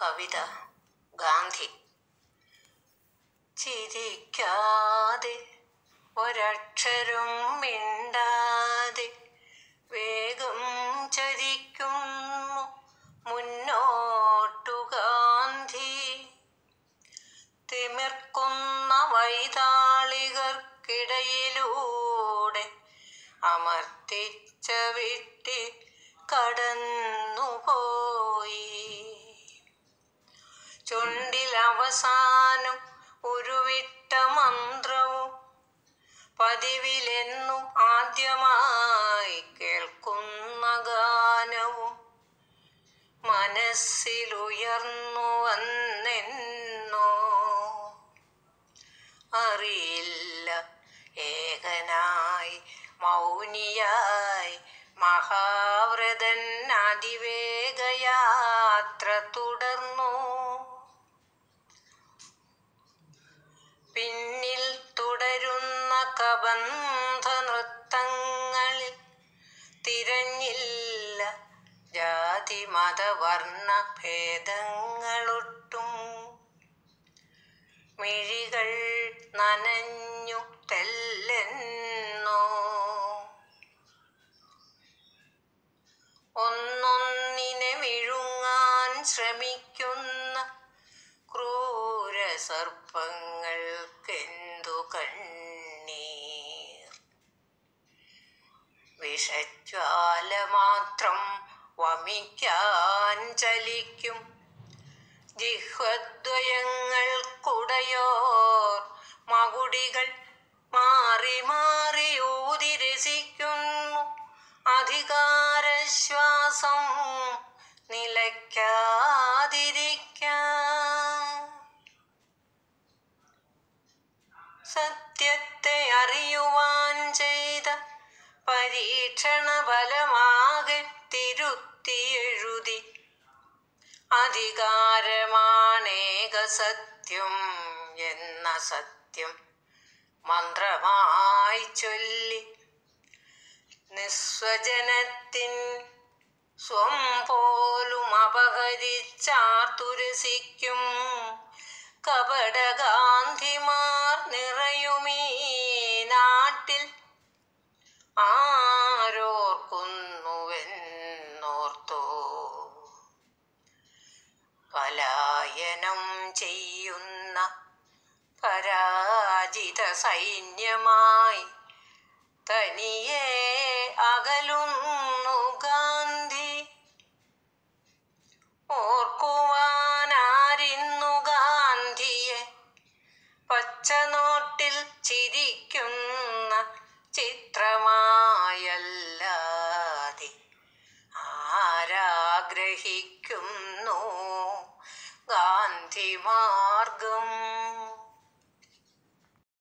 കവിത ഗാന്ധി ചിരിക്കാതെ ഒരക്ഷരം മിണ്ടാതെ വേഗം ചരിക്കുന്നു മുന്നോട്ടു ഗാന്ധി തിമിർക്കുന്ന വൈതാളികർക്കിടയിലൂടെ അമർത്തിച്ച വിട്ടി കടന്നുപോയി ചുണ്ടിൽ അവസാനം ഉരുവിട്ട മന്ത്രവും പതിവിലെന്നും ആദ്യമായി കേൾക്കുന്ന ഗാനവും മനസ്സിലുയർന്നു വന്നെന്നോ അറിയില്ല ഏകനായി മൗനിയായി മഹാവ്രതൻ അതിവേഗയാത്ര തുടർന്നു പിന്നിൽ തുടരുന്ന കബന്ധ നൃത്തങ്ങളിൽ തിരഞ്ഞില്ല ജാതി മതവർണ്ണ ഭേദങ്ങളൊട്ടും മിഴികൾ നനഞ്ഞു തെല്ലെന്നോ ഒന്നൊന്നിനെ വിഴുങ്ങാൻ ശ്രമിക്കുന്ന ക്രൂര സർപ്പങ്ങൾക്കെന്തു കണ്ണീർ വിഷജ്വാല മാത്രം വമിക്കാൻ ചലിക്കും ജിഹ്വദ്വയങ്ങൾക്കുടയോർ മകുടികൾ മാറി മാറി ഊതി രസിക്കുന്നു അധികാരശ്വാസം നിലയ്ക്കാതിരിക്കാൻ സത്യത്തെ അറിയുവാൻ ചെയ്ത പരീക്ഷണ ഫലമാകെ തിരുത്തി എഴുതി അധികാരമാണേക സത്യം എന്ന സത്യം മന്ത്രമായി ചൊല്ലി നിസ്വജനത്തിൻ സ്വം പോലും അപഹരിച്ചാർത്തുരസിക്കും കപടഗാന്ധിമാർ നിറയുമീ നാട്ടിൽ ആരോർക്കുന്നുവെന്നോർത്തോ പലായനം ചെയ്യുന്ന പരാജിത സൈന്യമായി തനിയെ അകലുന്നു ഗാന്ധി ഓർക്കുവാനാരിന്നു ഗാന്ധിയെ പച്ചനോട്ടിൽ ചിരിക്കുന്ന ചിത്രമായല്ലാതെ ആരാഗ്രഹിക്കുന്നു ഗാന്ധി മാർഗം